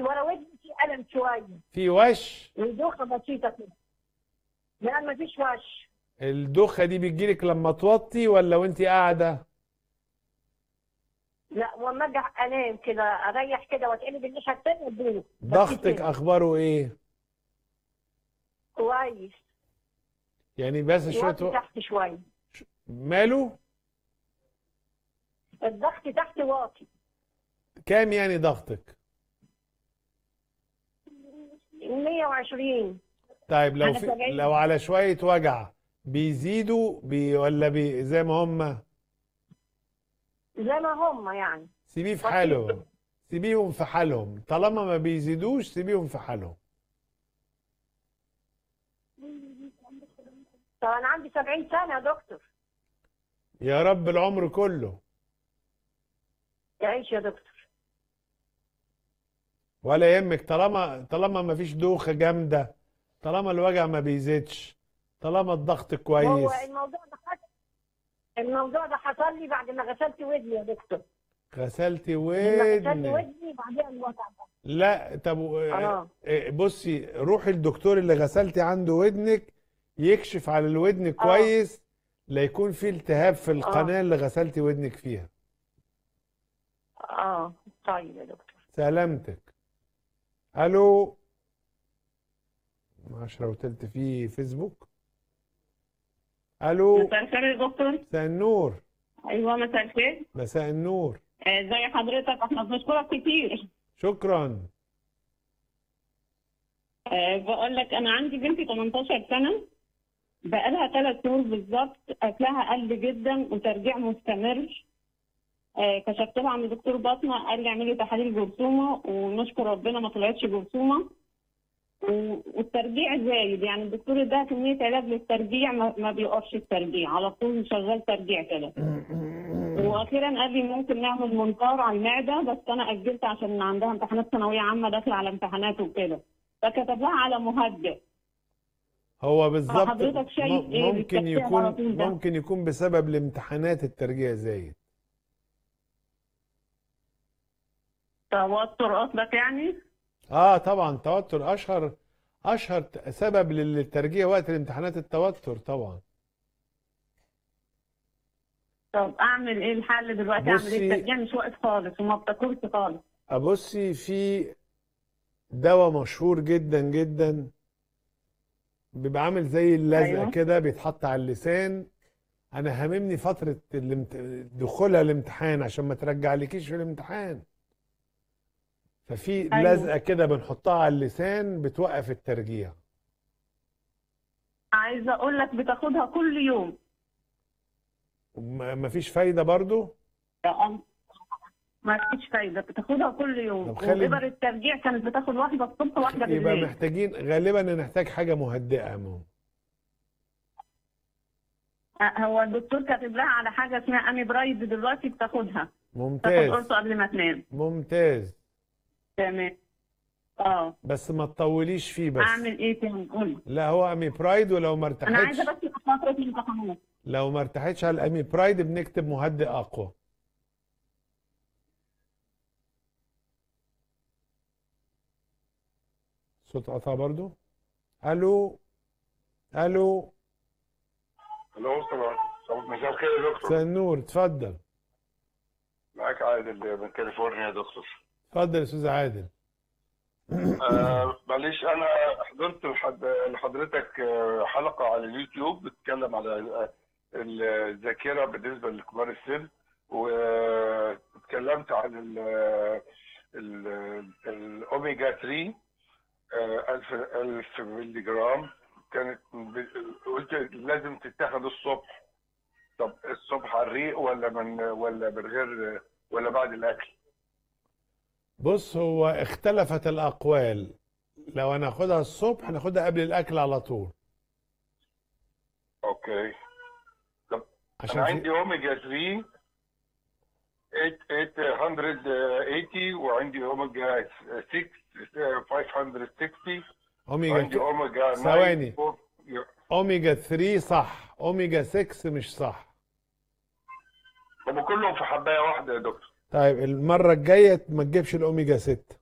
ورا ودني في الم شويه في وش ودوخه بسيطه كده لا ما فيش وش الدوخة دي بتجيلك لما توطي ولا وانت قاعدة لا وما اجي انام كده اريح كده واتقلب الناحيه الثانيه ادوخ ضغطك اخباره ايه كويس يعني بس شوية الوزن و... تحت شويه ماله الضغط تحت واطي كام يعني ضغطك 120 طيب لو أنا في سبعين. لو على شوية وجع بيزيدوا بي ولا بي زي ما هم زي ما هم يعني سيبيه في بسيط. حالهم سيبيهم في حالهم طالما ما بيزيدوش سيبيهم في حالهم طب انا عندي 70 سنه يا دكتور يا رب العمر كله تعيش يا دكتور ولا يهمك طالما طالما ما فيش دوخة جامدة طالما الوجع ما بيزيدش طالما الضغط هو كويس الموضوع ده حصل الموضوع ده حصل لي بعد ما غسلت ودني يا دكتور غسلتي لما غسلت ودنك ودني بعدين الوجع ده لا طب و- اه إيه، بصي روحي الدكتور اللي غسلتي عنده ودنك يكشف على الودن كويس لا يكون في التهاب في القناة اللي غسلتي ودنك فيها اه طيب يا دكتور سلامتك الو عشرة وتلت في فيسبوك الو مساء الخير يا دكتور مساء النور ايوه مساء الخير مساء النور آه، ازي حضرتك احنا بنشكرك كتير شكرا أه بقول لك انا عندي بنتي 18 سنه بقالها ثلاث شهور بالظبط اكلها قل جدا وترجيع مستمر أه كشفت لها عند دكتور باطنه قال لي اعملي تحاليل جرثومه ونشكر ربنا ما طلعتش جرثومه و- والترجيع زايد يعني الدكتور اداها كميه علاج للترجيع ما, ما بيوقفش الترجيع على طول شغال ترجيع كده واخيرا قال لي ممكن نعمل منقار على المعده بس انا اجلت عشان عندها امتحانات ثانويه عامه داخله على امتحانات وكده فكتب لها على مهدئ هو بالظبط حضرتك شايف م- إيه ممكن بالتفسير يكون على طول ده؟ ممكن يكون بسبب الامتحانات الترجيع زايد توتر قصدك يعني اه طبعا توتر اشهر اشهر ت- سبب للترجيع وقت الامتحانات التوتر طبعا طب اعمل ايه الحل دلوقتي اعمل بصي- ايه الترجيع مش واقف خالص وما بتاكلش خالص ابصي في دواء مشهور جدا جدا بيبقى عامل زي اللزقه أيوة. كده بيتحط على اللسان انا هاممني فتره الامت... دخولها الامتحان عشان ما ترجعلكيش في الامتحان ففي أيوة. لزقه كده بنحطها على اللسان بتوقف الترجيع عايزه اقول لك بتاخدها كل يوم ما ما فيش فايده برضو يا أم. ما فيش فايده بتاخدها كل يوم طب خلي- وابر الترجيع كانت بتاخد واحده الصبح واحده يبقى بالليل محتاجين غالبا نحتاج حاجه مهدئه يا ماما آه، هو الدكتور كاتب لها على حاجه اسمها امي برايد دلوقتي بتاخدها تاخد ممتاز قرص قبل ما تنام ممتاز تمام اه بس ما تطوليش فيه بس اعمل ايه تاني قول لي. لا هو امي برايد ولو ما انا ارتحتش عايزه بس في فتره الامتحانات لو ما ارتحتش على الامي برايد بنكتب مهدئ اقوى صوت قطع برضو الو الو الو صباح صباح مساء الخير يا دكتور مساء النور اتفضل معاك عادل من كاليفورنيا يا دكتور اتفضل يا استاذ عادل آه معلش انا حضرت لحد لحضرتك آه، حلقه على اليوتيوب بتتكلم على آه، الذاكره بالنسبه لكبار السن واتكلمت عن ال ال- الاوميجا 3 آه، 1000 1000 مللي جرام كانت ب- قلت لازم تتاخد الصبح طب الصبح على الريق ولا من ولا من غير ولا بعد الاكل بص هو اختلفت الاقوال لو هناخدها الصبح ناخدها قبل الاكل على طول اوكي عشان انا في عندي اوميجا 3 880 وعندي اوميجا 6 560 اوميجا وعندي اوميجا 9 ثواني. فور- اوميجا 3 صح اوميجا 6 مش صح هم كلهم في حبايه واحده يا دكتور طيب المرة الجاية ما تجيبش الأوميجا 6